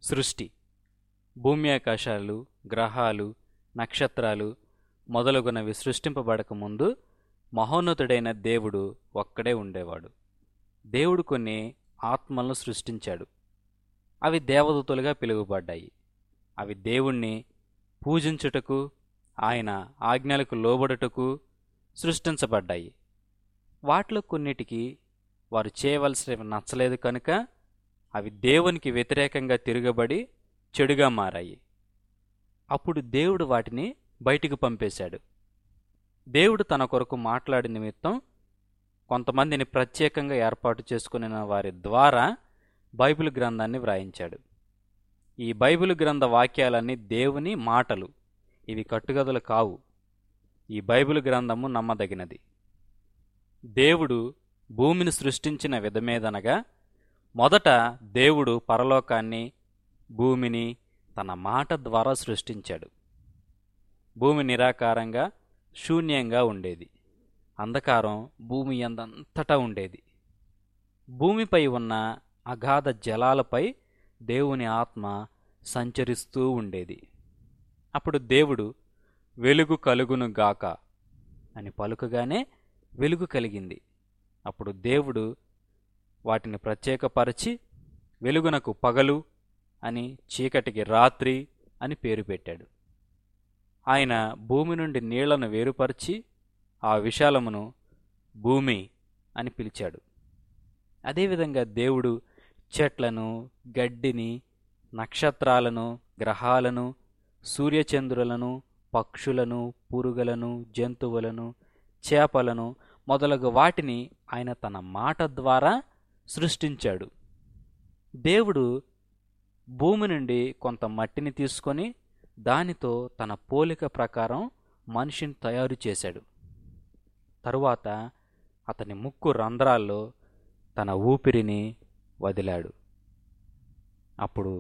సృష్టి భూమి ఆకాశాలు గ్రహాలు నక్షత్రాలు మొదలగునవి సృష్టింపబడకముందు మహోన్నతుడైన దేవుడు ఒక్కడే ఉండేవాడు దేవుడు కొన్ని ఆత్మలను సృష్టించాడు అవి దేవదూతలుగా పిలువబడ్డాయి అవి దేవుణ్ణి పూజించుటకు ఆయన ఆజ్ఞలకు లోబడుటకు సృష్టించబడ్డాయి వాటిలో కొన్నిటికి వారు చేయవలసినవి నచ్చలేదు కనుక అవి దేవునికి వ్యతిరేకంగా తిరగబడి చెడుగా మారాయి అప్పుడు దేవుడు వాటిని బయటికి పంపేశాడు దేవుడు తన కొరకు మాట్లాడి నిమిత్తం కొంతమందిని ప్రత్యేకంగా ఏర్పాటు చేసుకున్న వారి ద్వారా బైబిల్ గ్రంథాన్ని వ్రాయించాడు ఈ బైబిల్ గ్రంథ వాక్యాలన్నీ దేవుని మాటలు ఇవి కట్టుగదులు కావు ఈ బైబిల్ గ్రంథము నమ్మదగినది దేవుడు భూమిని సృష్టించిన విధమేదనగా మొదట దేవుడు పరలోకాన్ని భూమిని తన మాట ద్వారా సృష్టించాడు భూమి నిరాకారంగా శూన్యంగా ఉండేది అంధకారం భూమి ఎందంతటా ఉండేది భూమిపై ఉన్న అగాధ జలాలపై దేవుని ఆత్మ సంచరిస్తూ ఉండేది అప్పుడు దేవుడు వెలుగు కలుగును గాక అని పలుకగానే వెలుగు కలిగింది అప్పుడు దేవుడు వాటిని ప్రత్యేకపరచి వెలుగునకు పగలు అని చీకటికి రాత్రి అని పేరు పెట్టాడు ఆయన భూమి నుండి నీళ్లను వేరుపరిచి ఆ విశాలమును భూమి అని పిలిచాడు అదేవిధంగా దేవుడు చెట్లను గడ్డిని నక్షత్రాలను గ్రహాలను సూర్యచంద్రులను పక్షులను పురుగులను జంతువులను చేపలను మొదలగు వాటిని ఆయన తన మాట ద్వారా సృష్టించాడు దేవుడు భూమి నుండి కొంత మట్టిని తీసుకొని దానితో తన పోలిక ప్రకారం మనిషిని తయారు చేశాడు తరువాత అతని ముక్కు రంధ్రాల్లో తన ఊపిరిని వదిలాడు అప్పుడు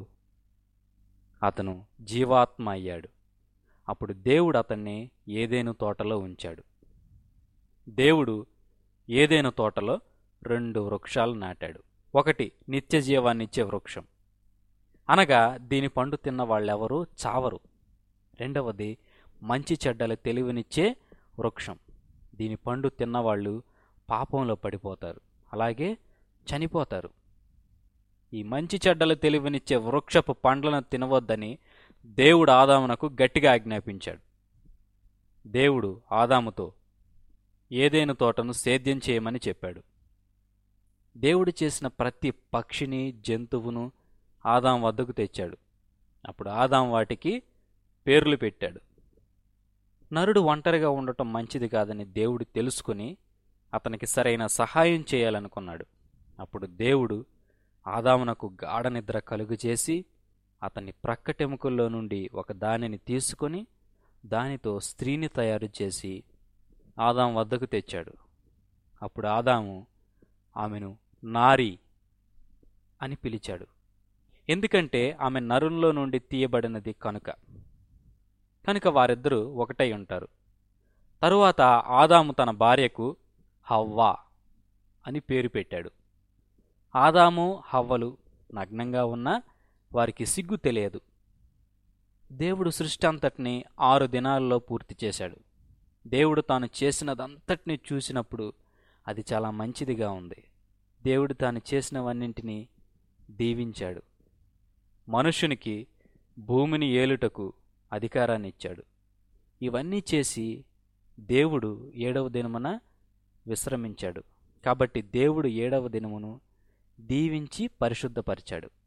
అతను జీవాత్మ అయ్యాడు అప్పుడు దేవుడు అతన్ని ఏదేను తోటలో ఉంచాడు దేవుడు ఏదేను తోటలో రెండు వృక్షాలు నాటాడు ఒకటి నిత్య జీవాన్నిచ్చే వృక్షం అనగా దీని పండు తిన్న వాళ్ళెవరూ చావరు రెండవది మంచి చెడ్డల తెలివినిచ్చే వృక్షం దీని పండు తిన్నవాళ్ళు పాపంలో పడిపోతారు అలాగే చనిపోతారు ఈ మంచి చెడ్డల తెలివినిచ్చే వృక్షపు పండ్లను తినవద్దని దేవుడు ఆదామునకు గట్టిగా ఆజ్ఞాపించాడు దేవుడు ఆదాముతో ఏదేను తోటను సేద్యం చేయమని చెప్పాడు దేవుడు చేసిన ప్రతి పక్షిని జంతువును ఆదాం వద్దకు తెచ్చాడు అప్పుడు ఆదాం వాటికి పేర్లు పెట్టాడు నరుడు ఒంటరిగా ఉండటం మంచిది కాదని దేవుడు తెలుసుకుని అతనికి సరైన సహాయం చేయాలనుకున్నాడు అప్పుడు దేవుడు ఆదామునకు గాఢ నిద్ర కలుగుచేసి అతని ప్రక్కటెముకల్లో నుండి ఒక దానిని తీసుకొని దానితో స్త్రీని తయారు చేసి ఆదాం వద్దకు తెచ్చాడు అప్పుడు ఆదాము ఆమెను నారి అని పిలిచాడు ఎందుకంటే ఆమె నరుల్లో నుండి తీయబడినది కనుక కనుక వారిద్దరూ ఒకటై ఉంటారు తరువాత ఆదాము తన భార్యకు హవ్వా అని పేరు పెట్టాడు ఆదాము హవ్వలు నగ్నంగా ఉన్నా వారికి సిగ్గు తెలియదు దేవుడు సృష్టి అంతటిని ఆరు దినాల్లో పూర్తి చేశాడు దేవుడు తాను చేసినదంతటిని చూసినప్పుడు అది చాలా మంచిదిగా ఉంది దేవుడు తాను చేసినవన్నింటినీ దీవించాడు మనుష్యునికి భూమిని ఏలుటకు అధికారాన్ని ఇచ్చాడు ఇవన్నీ చేసి దేవుడు ఏడవ దినమున విశ్రమించాడు కాబట్టి దేవుడు ఏడవ దినమును దీవించి పరిశుద్ధపరిచాడు